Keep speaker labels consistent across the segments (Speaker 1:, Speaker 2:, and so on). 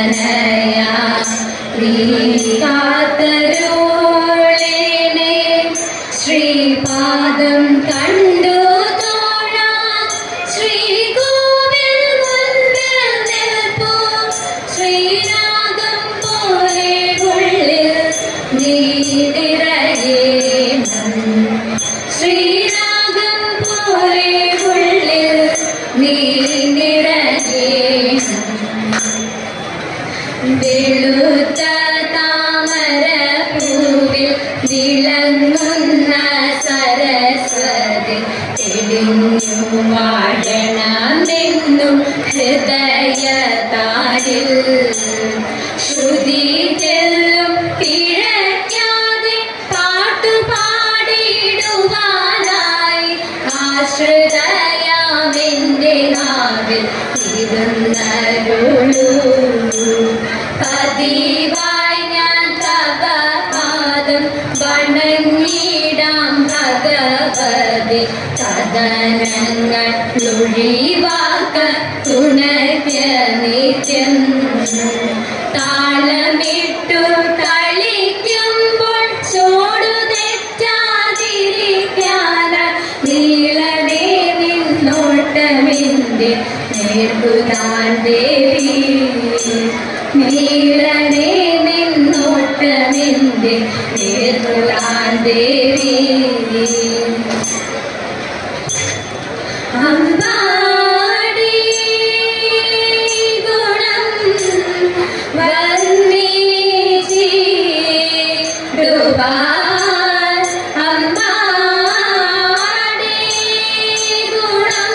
Speaker 1: പ്രാർത്ഥനയാ കാത്തരോളേനെ ശ്രീപാദം കണ്ടു തോഴാം ശ്രീകോവിൽ മുൻപിൽ നിൽപ്പൂ ശ്രീരാഗം പോലെ ഉള്ളിൽ നീതിരയേണം ശ്രീരാഗം പോലെ ഉള്ളിൽ നീതിരയേണം വെളുത്ത താമരപ്പൂവിൽ വിളങ്ങുന്ന സരസ്വതി തെളിഞ്ഞു വാഴണമെന്നും ഹൃദയതാരിൽ ശ്രുതി ചെല്ലും പിഴയ്ക്കാതെ പാട്ടുപാടിയിടുവാനായി ആശ്രിതയാമെന്റെ നാവിൽ ഇരുന്നരുളൂ പതിവായി ഞാൻ തവ പാദം വണങ്ങിടാം ഭഗവതി സദനങ്ങൾ ഒഴിവാക്ക തുണയ്ക്ക നിത്യം താളമിട്ടു കളിക്കുമ്പോൾ ചോടു തെറ്റാതിരിക്കാന നീളനേ നിന്നോട്ടമിന്റെ നേർക്കുതാൻ ദേവി നീളനേ നിന്നോട്ടമിന്റെ നേർക്കുതാൻ ദേവി അമ്പാടി ഗുണം വന്നീടുവാൻ അമ്പാടി ഗുണം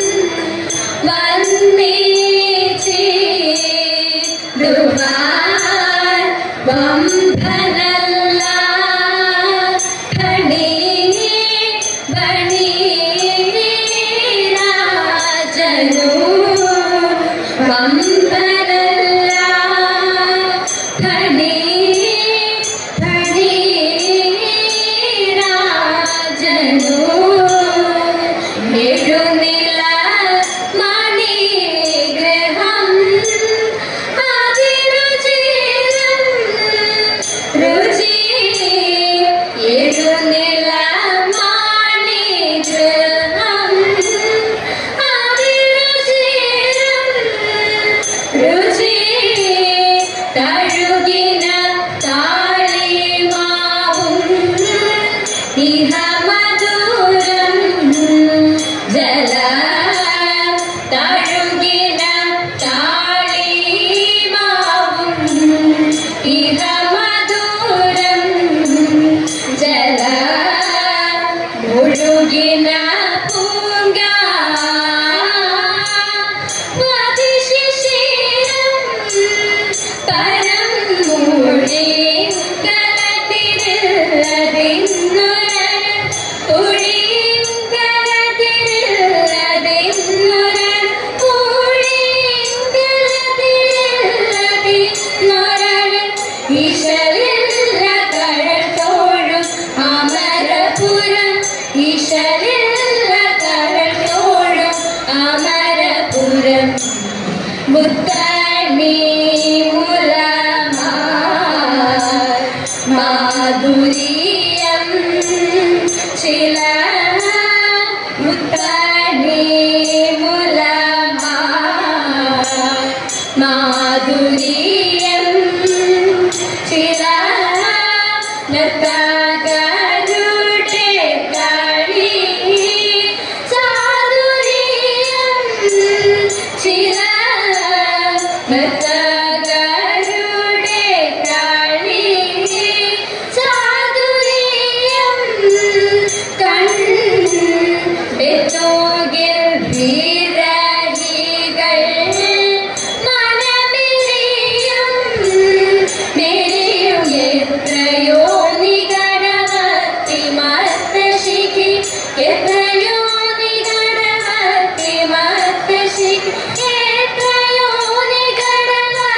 Speaker 1: വന്നീടുവാൻ വംഭനല്ല ഖണി ബണി രാജനു വംഭനല്ല ഖണി ഖണി രാജനു എഴുന്നില മണിഗ്രഹം അതിരുചിരം രുചി എഴുന്നില മണിഗ്രഹം അതിരുചിരം രുചി തഴുകിന താളിമാവും ഇഹ മധുരം ജല തഴുകിന താളിമാവും ഇഹ മധുരം ജല മുഴുകിന പൂങ്കാ മതിശിശിരം പരം മൂടി കലതിരുള്ളതിന്നുരൻ പുഴിയും കലതിരുള്ളതിന്നുരൻ പുഴിയും കലതിരുള്ളതിന്നുരൻ ഈശലില്ല കഴൽ തോഴും അമരപുരം ഈശലില്ല കഴൽ തോഴും അമരപുരം മുത്തണി മുലമാ മാധുര്യം ചില മുത്തണി മുലമാ മാധുര്യം ചില ലതാകരുടെ കളി ചാതുര്യം ചില ലതാകരുടെ കളി ചാതുര്യം കണ്ടെത്തോകിൽ വീരഹികൾ മനമിരിയും മെരിയും എത്രയോ നികടവർത്തി മർത്തശിഖി എത്രയോ നികടവർത്തി മർത്തശിഖി എത്രയോ നികടവർത്തി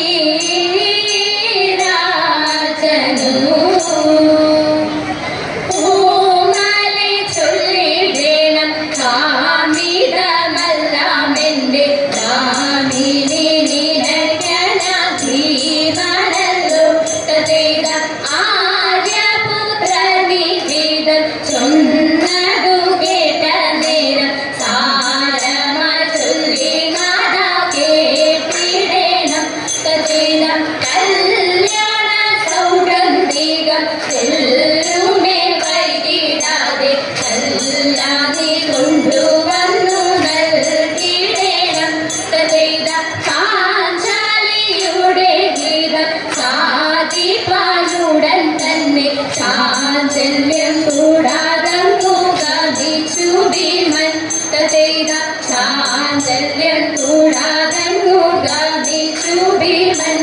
Speaker 1: പൂമാലെ ചൊല്ലിടേണം കാമിതമല്ലാമെന്റെ കാമിനി നിനക്കണ ഭീമനല്ലോ തതേത ആര്യപുത്രനി ഗീതം ചൊന്നതു കേട്ട നേരം സാരമ ചൊല്ലി മാതാ കേട്ടിടേണം തതേത കല്യാണ സൗഗന്ധികം ചെല്ലുമേ വൈകിടാതെ കല്ലാതെ കൊണ്ടുവന്നു നൽകിടേണം തതേത പാഞ്ചാലിയുടെ ഗീതം സാധിപ്പാനുടൻ തന്നെ ചാഞ്ചല്യം കൂടാതങ്ങു ഗാധിച്ചു ഭീമൻ തതേത ചാഞ്ചല്യം കൂടാതങ്ങു ഗാധിച്ചു ഭീമൻ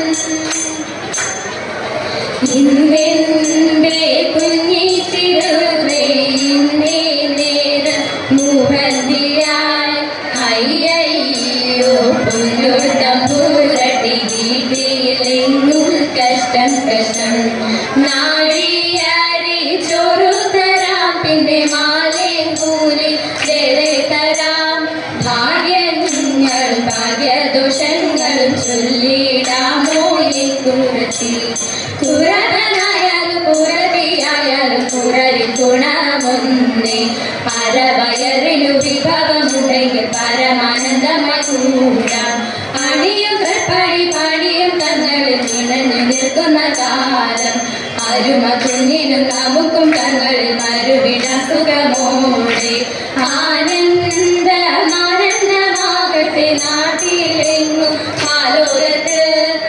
Speaker 1: ഇന്നെന്റെ കുഞ്ഞിച്ചിരുവേ ഇന്നേ നേരം മുഹന്തിയായി അയ്യയ്യോ പുല്ലു തമ്പൂരട്ടി വീട്ടിലെങ്ങും കഷ്ടം കഷ്ടം നാഴിയാരി ചോറു തരാം പിന്നെ മാലയും കൂലി വേറെ തരാം ഭാഗ്യങ്ങൾ ഭാഗ്യദോഷങ്ങളും ചൊല്ലിടാമോ ഈ കൂടത്തിൽ കുറവനായാലും കുറവിയായാലും കുറരി ഗുണമൊന്നേ പരവയറിനു വിഭവമുണ്ടെങ്കിൽ പരമാനന്ദമായി കൂടാം അണിയും കൽപ്പടി പണിയും തങ്ങളിൽ നിണഞ്ഞു നിൽക്കുന്ന കാലം അരുമ കുഞ്ഞിനും നമുക്കും തങ്ങളിൽ മരുവിടാം സുഖമോടെ ആനന്ദമാനന്ദമാകട്ടെ നാട്ടിലെങ്ങും ആലോകത്ത്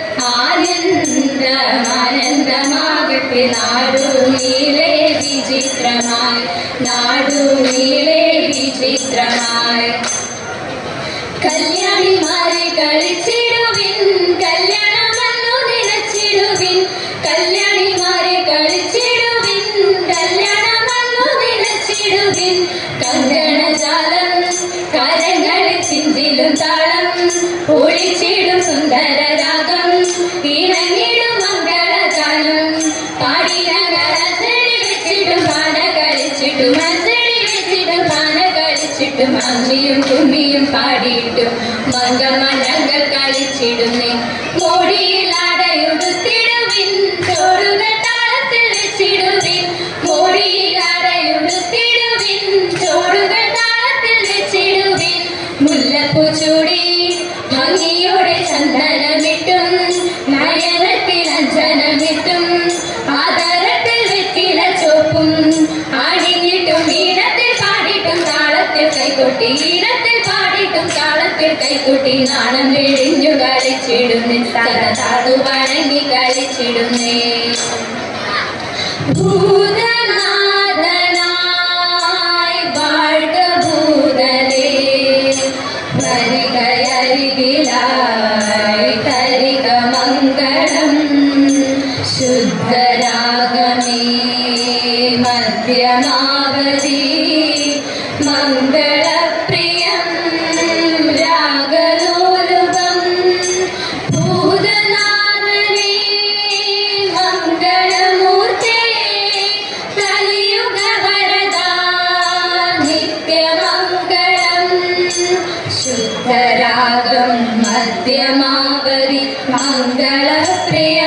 Speaker 1: ആനന്ദമാനന്ദമാകട്ടെ നാടു നീളെ വിചിത്രമായി നാടു നീളെ വിചിത്രമായി കല്യാണിമാരെ കളിച്ചിടുവിൻ കല്യാണമെന്നു നിലച്ചിടുവിൻ കല്യാണിമാരെ കളിച്ചിടുവിൻ കല്യാണമെന്നു നിലച്ചിടുവിൻ കങ്കണജാലം കരങ്ങളിൽ ചിന്തിലും താളം ഒളിച്ചിടും സുന്ദര രാഗം ഇണങ്ങിടും മംഗളജാലം പാടിരകളി വെച്ചിടും പാന കളിച്ചിട്ടും മത്സരി വെച്ചിട്ടും പാന കളിച്ചിട്ടും അമ്മിയും കുമ്മിയും പാടിയിട്ടും മംഗമനങ്ങൾ കളിച്ചിടുന്നേ മോടിയിലാടയുടുത്തിടുവിൻ ചോറുകൾ താളത്തിൽ വെച്ചിടുവിൻ മോടിയിലാടയുടുത്തിടുവിൻ ചോറുകൾ താളത്തിൽ വെച്ചിടുവിൻ മുല്ലപ്പൂ ചൂടി ഭംഗിയോടെ ചന്ദനമിട്ടും നയനത്തിൽ അഞ്ജനമിട്ടും ആദരത്തിൽ വെറ്റില ചോപ്പും ആടിഞ്ഞിട്ടും ഈണത്തിൽ പാടിയിട്ടും താളത്തിൽ കൈകൊട്ടി ഈണത്തിൽ പാടിയിട്ടും താളത്തിൽ കൈകൊട്ടി നാണം വെടിഞ്ഞു കളിച്ചിടുന്നേ തല താതു വണങ്ങി കളിച്ചിടുന്നേ ഭൂതനാഥനായി വാഴ്ക ഭൂതലേ വരികയരികിലായി തരിക മംഗളം ശുദ്ധരാഗമേ മധ്യമാവതി മംഗളപ്രിയം രാഗലോലുപം ഭൂതനാഥനേ മംഗളമൂർത്തേ കലിയുഗവരദാ നിത്യമംഗളം ശുദ്ധരാഗം മധ്യമാവതി മംഗളപ്രിയ